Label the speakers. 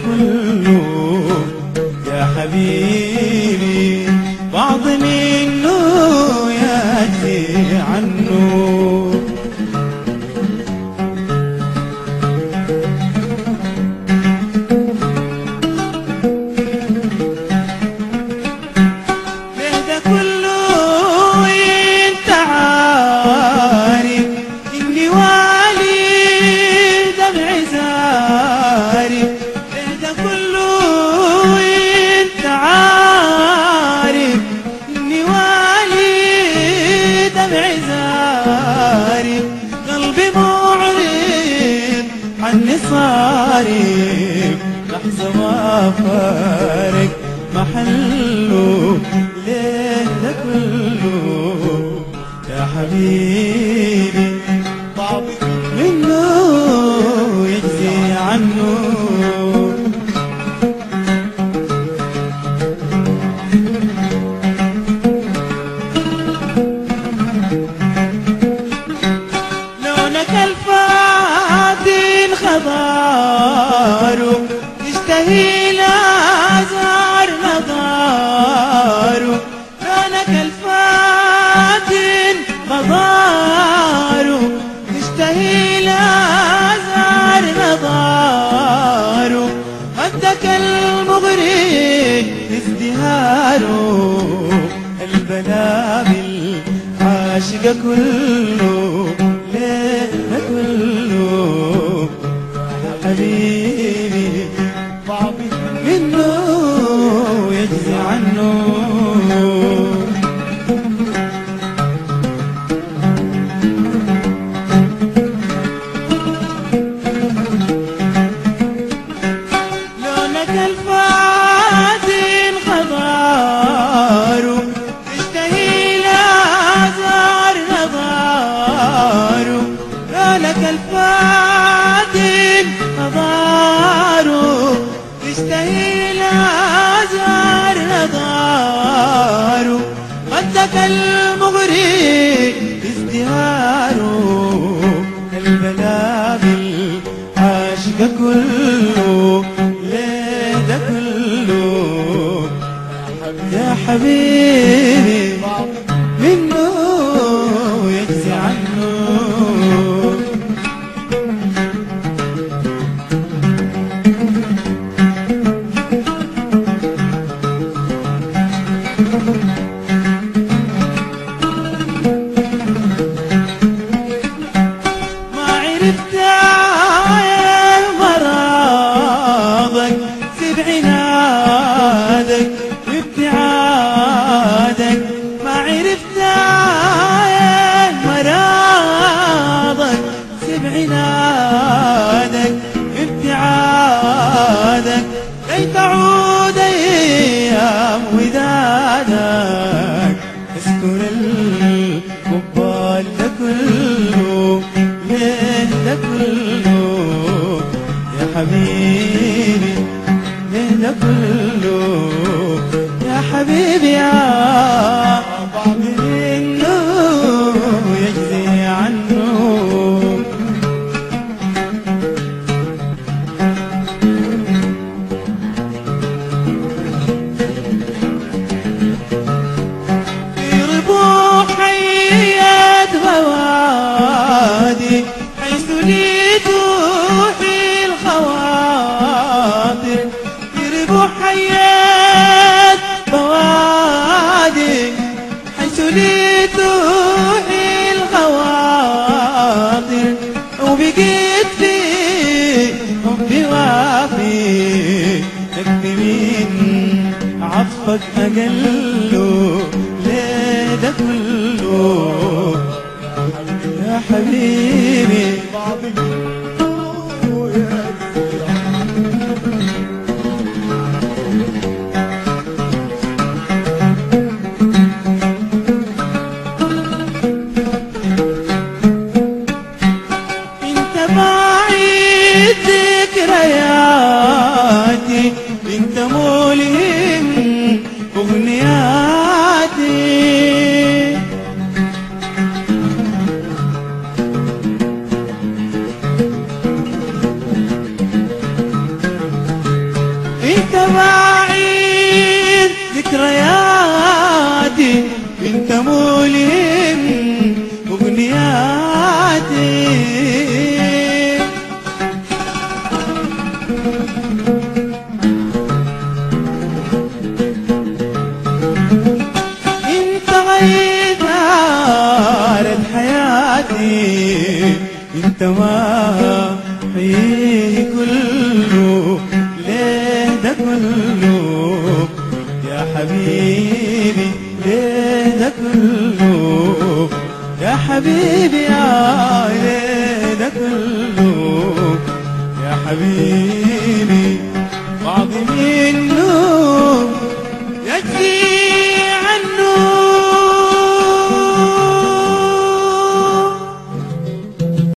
Speaker 1: كله يا حبيبي بعض منه يأتي عنه ليه ده كله انت عارف اني والي دمع زارف ليه ده كله انت عارف اني والي دمع زارف قلبي معرض عني صارف لحظة ما فارق محله ليه ده كله يا حبيبي بعض منه يجزي عنه لونك الفاتن خضاره يشتهي الازهار نظاره لونك الفاتن خضاره يشتهي الازهار نظاره خدك المغري ازدهاره البلابل عاشق كله ليه ده كله حبيبي بعضي منه يجزي عنه لونك الفاتن خضاره تشتهي الازهار نظاره لونك الفاتن خضاره تشتهي الازهار نظاره خدك المغري ازدهاره البلابل عاشق كله ليه ده كله يا حبيبي منه يجزي عنه ما عرفت عين مرضك سيب عنادك وابتعادك ما عرفت عين مرضك سيب عنادك وابتعادك كي تعود ايام ودادك اذكر القبال ده كله ليه ده كله يا حبيبي ليه ده كله يا حبيبي يا بعض منه يجزي عنه في ربوع حيات بوادي حيث لي توحي الخواطر في ربوع حيات بوادي حيث لي توحي الخواطر وبقيت في حبي وافي تكفي من عطفك أقله ليه ده كله يا حبيبي انت بعيد ذكرياتي انت ملهم اغنياتي انت بعيد ذكرياتي انت ملهم اغنياتي انت غيرت حياتي انت ما حيه كله ليه ده كله يا حبيبي ليه ده كله يا حبيبي يا ليه ده كله يا حبيبي